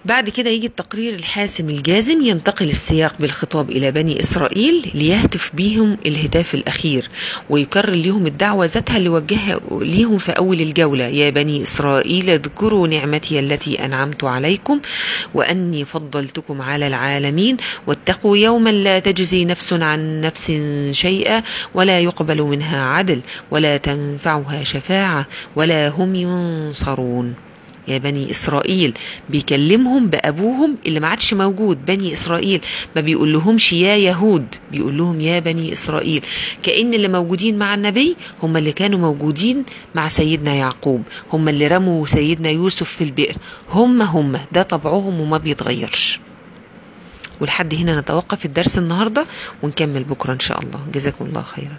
بعد كده يجي التقرير الحاسم الجازم ينتقل السياق بالخطاب إلى بني إسرائيل ليهتف بيهم الهتاف الأخير ويكرر لهم الدعوة ذاتها اللي وجهها ليهم في أول الجولة يا بني إسرائيل اذكروا نعمتي التي أنعمت عليكم وأني فضلتكم على العالمين واتقوا يوما لا تجزي نفس عن نفس شيئا ولا يقبل منها عدل ولا تنفعها شفاعة ولا هم ينصرون يا بني إسرائيل بيكلمهم بأبوهم اللي ما عادش موجود بني إسرائيل ما بيقول لهمش يا يهود بيقول لهم يا بني إسرائيل كأن اللي موجودين مع النبي هم اللي كانوا موجودين مع سيدنا يعقوب هم اللي رموا سيدنا يوسف في البئر هم هم ده طبعهم وما بيتغيرش ولحد هنا نتوقف الدرس النهاردة ونكمل بكرة إن شاء الله جزاكم الله خيرا